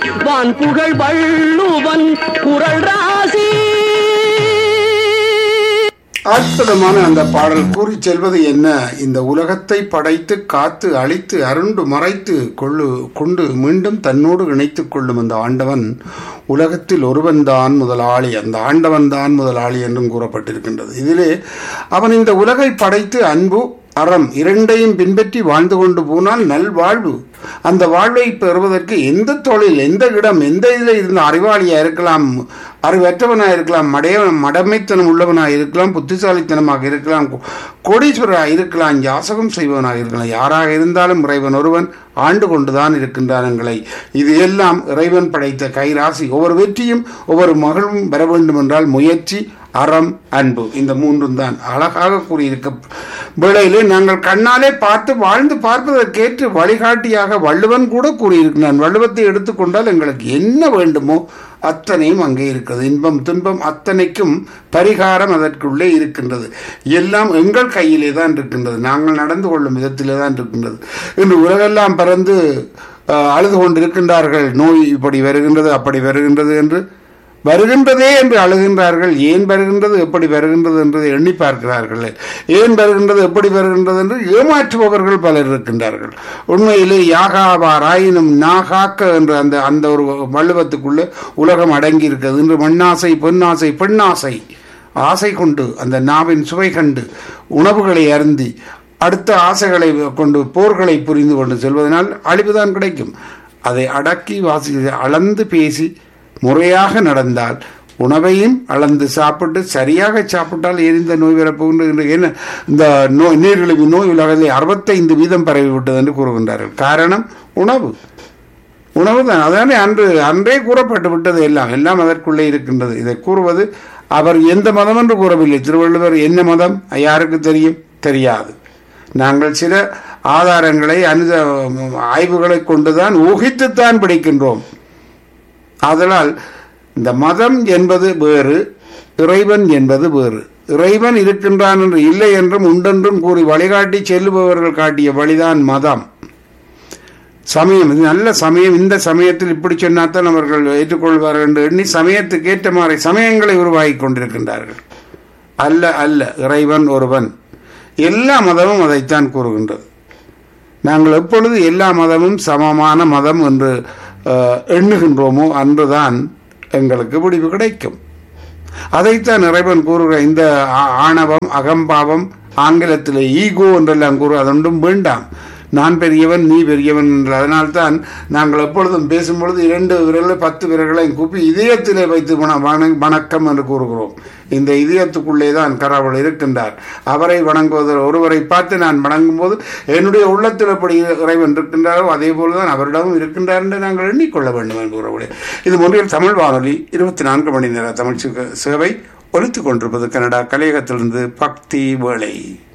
வான் புகழ் வள்ளுவன் குரல் ராசி அற்புதமான அந்த பாடல் கூறி செல்வது என்ன இந்த உலகத்தை படைத்து காத்து அழித்து அருண்டு மறைத்து கொள்ளு கொண்டு மீண்டும் தன்னோடு இணைத்துக் கொள்ளும் அந்த ஆண்டவன் உலகத்தில் ஒருவன்தான் முதலாளி அந்த ஆண்டவன் தான் முதலாளி என்றும் கூறப்பட்டிருக்கின்றது இதிலே அவன் இந்த உலகை படைத்து அன்பு அறம் இரண்டையும் பின்பற்றி வாழ்ந்து கொண்டு போனால் நல்வாழ்வு அந்த வாழ்வை பெறுவதற்கு எந்த தொழில் எந்த இடம் எந்த இதில் இருந்த அறிவாளியா இருக்கலாம் அறிவற்றவனாக இருக்கலாம் மடைய மடமைத்தனம் உள்ளவனாக இருக்கலாம் புத்திசாலித்தனமாக இருக்கலாம் கோ- கோடீஸ்வரராக இருக்கலாம் யாசகம் செய்பவனாக இருக்கலாம் யாராக இருந்தாலும் இறைவன் ஒருவன் ஆண்டு கொண்டுதான் இருக்கின்றான் எங்களை இது எல்லாம் இறைவன் படைத்த கைராசி ஒவ்வொரு வெற்றியும் ஒவ்வொரு மகளும் பெற வேண்டும் என்றால் முயற்சி அறம் அன்பு இந்த மூன்றும் தான் அழகாக கூறியிருக்க வேளையிலே நாங்கள் கண்ணாலே பார்த்து வாழ்ந்து பார்ப்பதற்கேற்று வழிகாட்டியாக வள்ளுவன் கூட கூறியிருக்கிறான் வள்ளுவத்தை எடுத்துக்கொண்டால் எங்களுக்கு என்ன வேண்டுமோ அத்தனையும் அங்கே இருக்கிறது இன்பம் துன்பம் அத்தனைக்கும் பரிகாரம் அதற்குள்ளே இருக்கின்றது எல்லாம் எங்கள் கையிலே தான் இருக்கின்றது நாங்கள் நடந்து கொள்ளும் விதத்திலே தான் இருக்கின்றது இன்று உலகெல்லாம் பறந்து அஹ், அழுது கொண்டிருக்கின்றார்கள் நோய் இப்படி வருகின்றது அப்படி வருகின்றது என்று வருகின்றதே என்று அழுகின்றார்கள் ஏன் வருகின்றது எப்படி வருகின்றது என்று எண்ணி பார்க்கிறார்கள் ஏன் வருகின்றது எப்படி வருகின்றது என்று ஏமாற்றுபவர்கள் பலர் இருக்கின்றார்கள் உண்மையிலே யாகாவாராயினும் நாகாக்க என்ற அந்த அந்த ஒரு வள்ளுவத்துக்குள்ள உலகம் அடங்கி இருக்கிறது இன்று மண்ணாசை பொன்னாசை பெண்ணாசை ஆசை கொண்டு அந்த நாவின் சுவை கண்டு உணவுகளை அருந்தி அடுத்த ஆசைகளை கொண்டு போர்களை புரிந்து கொண்டு செல்வதனால் அழிவுதான் கிடைக்கும் அதை அடக்கி வாசி அளந்து பேசி முறையாக நடந்தால் உணவையும் அளந்து சாப்பிட்டு சரியாக சாப்பிட்டால் எரிந்த நோய் வரப்போகின்ற என்ன இந்த நோய் நீரிழிவு நோய் உலகத்தில் அறுபத்தைந்து வீதம் பரவிவிட்டது என்று கூறுகின்றார்கள் காரணம் உணவு உணவு தான் அதானே அன்று அன்றே கூறப்பட்டு விட்டது எல்லாம் எல்லாம் அதற்குள்ளே இருக்கின்றது இதை கூறுவது அவர் எந்த மதம் என்று கூறவில்லை திருவள்ளுவர் என்ன மதம் யாருக்கு தெரியும் தெரியாது நாங்கள் சில ஆதாரங்களை அனுத ஆய்வுகளை கொண்டுதான் ஊகித்துத்தான் படிக்கின்றோம் ஆதலால் இந்த மதம் என்பது வேறு இறைவன் என்பது வேறு இறைவன் இருக்கின்றான் என்று இல்லை என்றும் உண்டென்றும் கூறி வழிகாட்டி செல்லுபவர்கள் காட்டிய வழிதான் மதம் சமயம் இது நல்ல சமயம் இந்த சமயத்தில் இப்படி சொன்னாத்தான் அவர்கள் ஏற்றுக்கொள்வார்கள் என்று எண்ணி சமயத்துக்கு ஏற்ற மாதிரி சமயங்களை உருவாகி கொண்டிருக்கின்றார்கள் அல்ல அல்ல இறைவன் ஒருவன் எல்லா மதமும் அதைத்தான் கூறுகின்றது நாங்கள் எப்பொழுது எல்லா மதமும் சமமான மதம் என்று அஹ், எண்ணுகின்றோமோ அன்றுதான் எங்களுக்கு முடிவு கிடைக்கும் அதைத்தான் இறைவன் கூறுகிற இந்த ஆ- ஆணவம் அகம்பாவம் ஆங்கிலத்தில் ஈகோ என்றெல்லாம் கூறு அதொன்றும் வேண்டாம் நான் பெரியவன் நீ பெரியவன் என்று அதனால்தான் நாங்கள் எப்பொழுதும் பேசும்பொழுது இரண்டு விரலை பத்து விரல்களையும் கூப்பி இதயத்திலே வைத்து வண- வண- வணக்கம் என்று கூறுகிறோம் இந்த இதயத்துக்குள்ளே தான் கடவுள் இருக்கின்றார் அவரை வணங்குவதில் ஒருவரை பார்த்து நான் வணங்கும் போது என்னுடைய உள்ளத்தில் எப்படி இறைவன் இருக்கின்றாரோ அதே போலதான் அவரிடமும் இருக்கின்றார் என்று நாங்கள் எண்ணிக்கொள்ள வேண்டும் என்பவர்களே இது முறையில் தமிழ் வானொலி இருபத்தி நான்கு மணி நேர தமிழ் சு- சேவை ஒலித்துக் கொண்டிருப்பது கனடா கலையகத்திலிருந்து பக்தி வேளை